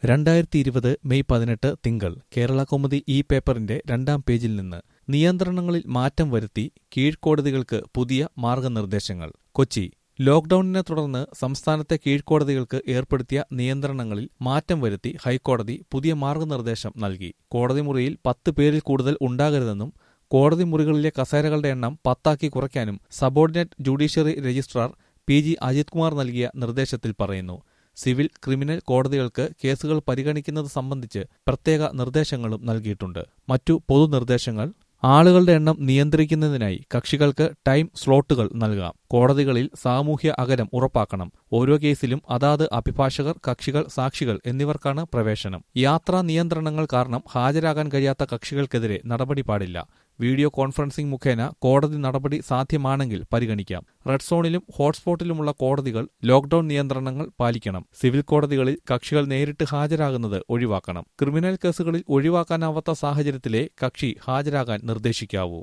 രണ്ടായിരത്തി ഇരുപത് മെയ് പതിനെട്ട് തിങ്കൾ കേരള കൗമുദി ഈ പേപ്പറിന്റെ രണ്ടാം പേജിൽ നിന്ന് നിയന്ത്രണങ്ങളിൽ മാറ്റം വരുത്തി കീഴ്ക്കോടതികൾക്ക് പുതിയ മാർഗനിർദ്ദേശങ്ങൾ കൊച്ചി ലോക്ഡൌണിനെ തുടർന്ന് സംസ്ഥാനത്തെ കീഴ്ക്കോടതികൾക്ക് ഏർപ്പെടുത്തിയ നിയന്ത്രണങ്ങളിൽ മാറ്റം വരുത്തി ഹൈക്കോടതി പുതിയ മാർഗനിർദ്ദേശം നൽകി കോടതി മുറിയിൽ പത്ത് പേരിൽ കൂടുതൽ ഉണ്ടാകരുതെന്നും കോടതി മുറികളിലെ കസേരകളുടെ എണ്ണം പത്താക്കി കുറയ്ക്കാനും subordinate judiciary registrar P G Ajith Kumar നൽകിയ നിർദ്ദേശത്തിൽ പറയുന്നു സിവിൽ ക്രിമിനൽ കോടതികൾക്ക് കേസുകൾ പരിഗണിക്കുന്നത് സംബന്ധിച്ച് പ്രത്യേക നിർദ്ദേശങ്ങളും നൽകിയിട്ടുണ്ട് മറ്റു പൊതുനിർദ്ദേശങ്ങൾ ആളുകളുടെ എണ്ണം നിയന്ത്രിക്കുന്നതിനായി കക്ഷികൾക്ക് ടൈം സ്ലോട്ടുകൾ നൽകാം കോടതികളിൽ സാമൂഹ്യ അകലം ഉറപ്പാക്കണം ഓരോ കേസിലും അതാത് അഭിഭാഷകർ കക്ഷികൾ സാക്ഷികൾ എന്നിവർക്കാണ് പ്രവേശനം യാത്രാ നിയന്ത്രണങ്ങൾ കാരണം ഹാജരാകാൻ കഴിയാത്ത കക്ഷികൾക്കെതിരെ നടപടി പാടില്ല വീഡിയോ കോൺഫറൻസിംഗ് മുഖേന കോടതി നടപടി സാധ്യമാണെങ്കിൽ പരിഗണിക്കാം റെഡ് സോണിലും ഹോട്ട്സ്പോട്ടിലുമുള്ള കോടതികൾ ലോക്ഡൌൺ നിയന്ത്രണങ്ങൾ പാലിക്കണം സിവിൽ കോടതികളിൽ കക്ഷികൾ നേരിട്ട് ഹാജരാകുന്നത് ഒഴിവാക്കണം ക്രിമിനൽ കേസുകളിൽ ഒഴിവാക്കാനാവാത്ത സാഹചര്യത്തിലെ കക്ഷി ഹാജരാകാൻ നിർദ്ദേശിക്കാവൂ